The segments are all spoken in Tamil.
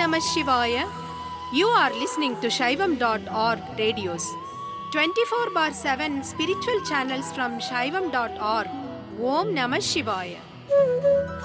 Namah Shivaya. You are listening to Shaivam.org radios. 24 bar 7 spiritual channels from Shaivam.org. Om Namah Shivaya.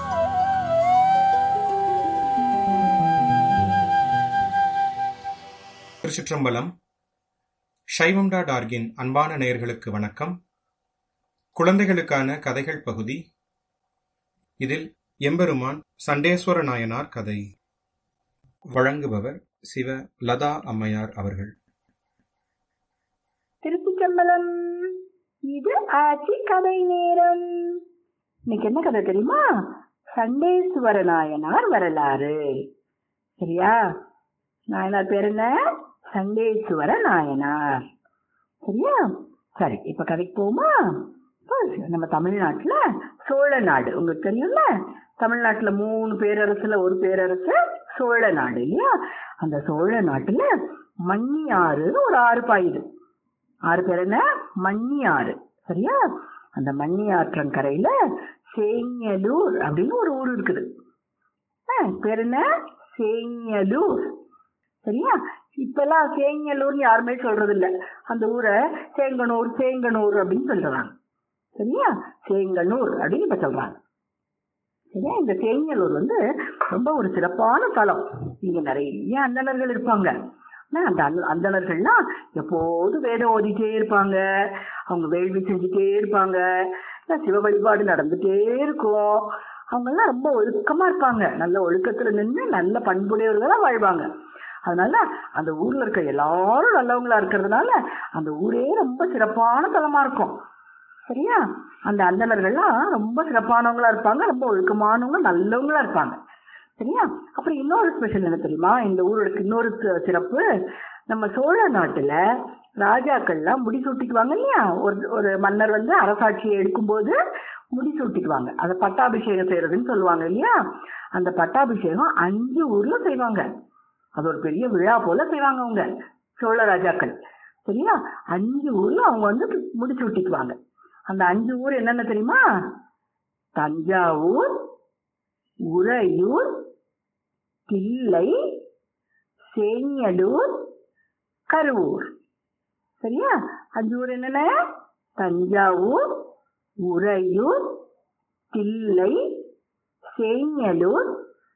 திருச்சிற்றம்பலம் சைவம் டாட் ஆர்கின் அன்பான நேயர்களுக்கு வணக்கம் குழந்தைகளுக்கான கதைகள் பகுதி இதில் எம்பெருமான் சண்டேஸ்வர நாயனார் கதை வழங்குபவர் சிவ லதா அம்மையார் அவர்கள் திருச்சிச்சம்பலம் இது ஆட்சி கதை நேரம் இன்னைக்கு என்ன கதை தெரியுமா சண்டேஸ்வர நாயனார் வரலாறு சரியா நாயனார் பேர் என்ன சண்டேஸ்வர நாயனார் சரியா சரி இப்ப கதைக்கு போமா நம்ம தமிழ்நாட்டுல சோழ நாடு உங்களுக்கு தெரியும்ல தமிழ்நாட்டுல மூணு பேரரசுல ஒரு பேரரசு சோழ நாடு இல்லையா அந்த சோழ நாட்டுல மண்ணியாறுன்னு ஒரு ஆறு பாயுது ஆறு பேர் என்ன மண்ணி ஆறு சரியா அந்த மண்ணி ஆற்றங்கரையில சேங்கலூர் அப்படின்னு ஒரு ஊர் இருக்குது ஆ, பேர் என்ன சேங்கலூர் சரியா இப்பெல்லாம் சேங்கலூர்னு யாருமே சொல்றது இல்ல அந்த ஊரை சேங்கனூர் சேங்கனூர் அப்படின்னு சொல்றாங்க சரியா சேங்கனூர் அப்படின்னு இப்ப சொல்றாங்க சரியா இந்த சேங்கலூர் வந்து ரொம்ப ஒரு சிறப்பான தலம் இங்க நிறைய அந்தணர்கள் இருப்பாங்க ஆனா, அந்த அந்த- அந்தணர்கள்லாம் எப்போதும் வேதம் ஓதிட்டே இருப்பாங்க அவங்க வேள்வி செஞ்சுட்டே இருப்பாங்க இல்ல சிவ வழிபாடு நடந்துட்டே இருக்கும் அவங்க எல்லாம் ரொம்ப ஒழுக்கமா இருப்பாங்க நல்ல ஒழுக்கத்துல நின்று நல்ல பண்புடையவர்களா வாழ்வாங்க அதனால அந்த ஊர்ல இருக்க எல்லாரும் நல்லவங்களா இருக்கிறதுனால அந்த ஊரே ரொம்ப சிறப்பான தலமா இருக்கும் சரியா அந்த அந்தணர்கள்லாம் ரொம்ப சிறப்பானவங்களா இருப்பாங்க ரொம்ப ஒழுக்கமானவங்க நல்லவங்களா இருப்பாங்க சரியா அப்புறம் இன்னொரு ஸ்பெஷல் என்ன தெரியுமா இந்த ஊருக்கு இன்னொரு சி- சிறப்பு நம்ம சோழ நாட்டுல ராஜாக்கள்லாம் முடி சூட்டிக்குவாங்க இல்லையா ஒரு ஒரு மன்னர் வந்து அரசாட்சியை எடுக்கும்போது முடி சூட்டிக்குவாங்க அதை பட்டாபிஷேகம் செய்யறதுன்னு சொல்லுவாங்க இல்லையா அந்த பட்டாபிஷேகம் அஞ்சு ஊர்ல செய்வாங்க அது ஒரு பெரிய விழா போல செய்வாங்க அவங்க சோழ ராஜாக்கள் சரியா அஞ்சு ஊர்ல அவங்க வந்து முடி சூட்டிக்குவாங்க அந்த அஞ்சு ஊர் என்னென்ன தெரியுமா தஞ்சாவூர் உறையூர் தில்லை சேங்கடூர் கருவூர் சரியா அஞ்சு ஊர் என்னென்ன தஞ்சாவூர் உறையூர் தில்லை சேங்கலூர்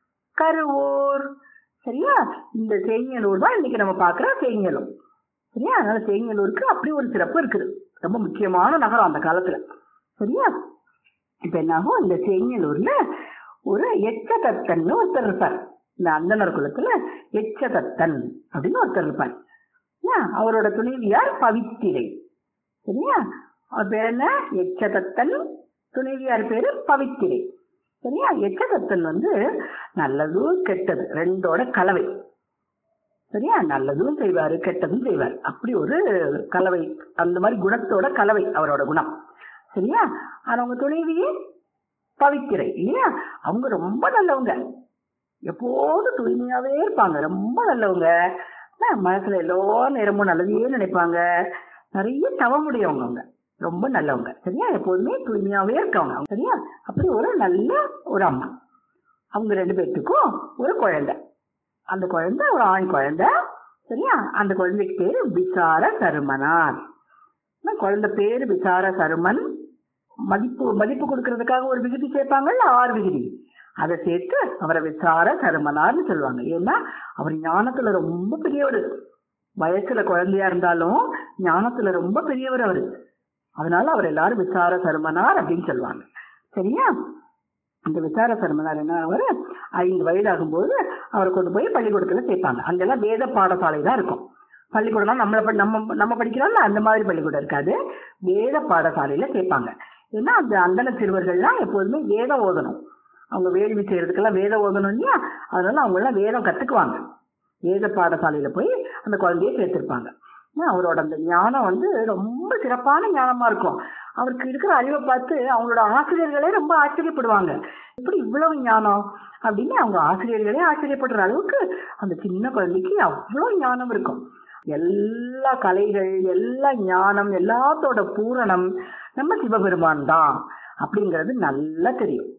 கருவூர் சரியா இந்த சேங்கலூர் தான் இன்னைக்கு நம்ம பார்க்குற சேங்கலூர் சரியா அதனால சேங்கலூருக்கு அப்படி ஒரு சிறப்பு இருக்குது ரொம்ப முக்கியமான நகரம் அந்த காலத்துல சரியா இப்ப என்னாகும் இந்த சேங்கலூர்ல ஒரு எச்சதத்தன் ஒருத்தர் இருப்பார் இந்த அந்தனர் குலத்துல எச்சதத்தன் அப்படின்னு ஒருத்தர் இருப்பார் என்ன? அவரோட துணைவியார் பவித்திரை சரியா அவர் பேர் என்ன எச்சதத்தன் துணைவியார் பேரு பவித்திரை சரியா எச்சதத்தன் வந்து நல்லதும் கெட்டது ரெண்டோட கலவை சரியா நல்லதும் செய்வாரு கெட்டதும் செய்வார் அப்படி ஒரு கலவை அந்த மாதிரி குணத்தோட கலவை அவரோட குணம் சரியா ஆனா அவங்க துணைவி பவித்திரை இல்லையா அவங்க ரொம்ப நல்லவங்க எப்போதும் தூய்மையாவே இருப்பாங்க ரொம்ப நல்லவங்க ஆனா, மனசுல எல்லா நேரமும் நல்லதையே நினைப்பாங்க நிறைய தவமுடையவங்க அவங்க ரொம்ப நல்லவங்க சரியா எப்போதுமே தூய்மையாவே இருக்கவங்க அவங்க. சரியா அப்படி ஒரு நல்ல ஒரு அம்மா அவங்க ரெண்டு பேர்த்துக்கும் ஒரு குழந்தை அந்த குழந்தை ஒரு ஆண் குழந்தை சரியா அந்த குழந்தைக்கு பேரு விசார சருமனார் அந்த குழந்தை பேரு விசார சருமன் மதிப்பு மதிப்பு கொடுக்கறதுக்காக ஒரு விகுதி சேர்ப்பாங்கல்ல ஆறு விகுதி அதை சேர்த்து அவரை விசார சருமனார்னு சொல்லுவாங்க ஏன்னா அவர் ஞானத்துல ரொம்ப பெரியவர் வயசுல குழந்தையா இருந்தாலும் ஞானத்துல ரொம்ப பெரியவர் அவரு அதனால அவர் எல்லாரும் விசார சருமனார் அப்படின்னு சொல்லுவாங்க சரியா இந்த விசார சருமனார் என்ன அவர் ஐந்து வயது ஆகும்போது அவரை கொண்டு போய் பள்ளிக்கூடத்துல சேர்ப்பாங்க அங்கெல்லாம் வேத பாடசாலை தான் இருக்கும் பள்ளிக்கூடம்னா நம்மள படி- நம்ம நம்ம படிக்கிறோம்ல அந்த மாதிரி பள்ளிக்கூடம் இருக்காது வேத பாடசாலையில சேர்ப்பாங்க ஏன்னா அந்த அந்தன சிறுவர்கள்லாம் எப்போதுமே வேதம் ஓதணும் அவங்க வேள்வி செய்யறதுக்கெல்லாம் வேதம் ஓதணும் இல்லையா அதனால அவங்க எல்லாம் வேதம் கத்துக்குவாங்க வேத பாடசாலையில போய் அந்த குழந்தைய சேர்த்திருப்பாங்க ஏன்னா அவரோட அந்த ஞானம் வந்து ரொம்ப சிறப்பான ஞானமா இருக்கும் அவருக்கு இருக்கிற அறிவை பார்த்து அவங்களோட ஆசிரியர்களே ரொம்ப ஆச்சரியப்படுவாங்க எப்படி இவ்வளவு ஞானம் அப்படின்னு அவங்க ஆசிரியர்களே ஆச்சரியப்படுற அளவுக்கு அந்த சின்ன குழந்தைக்கு அவ்வளோ ஞானம் இருக்கும் எல்லா கலைகள் எல்லா ஞானம் எல்லாத்தோட பூரணம் நம்ம சிவபெருமான் தான் அப்படிங்கிறது நல்லா தெரியும்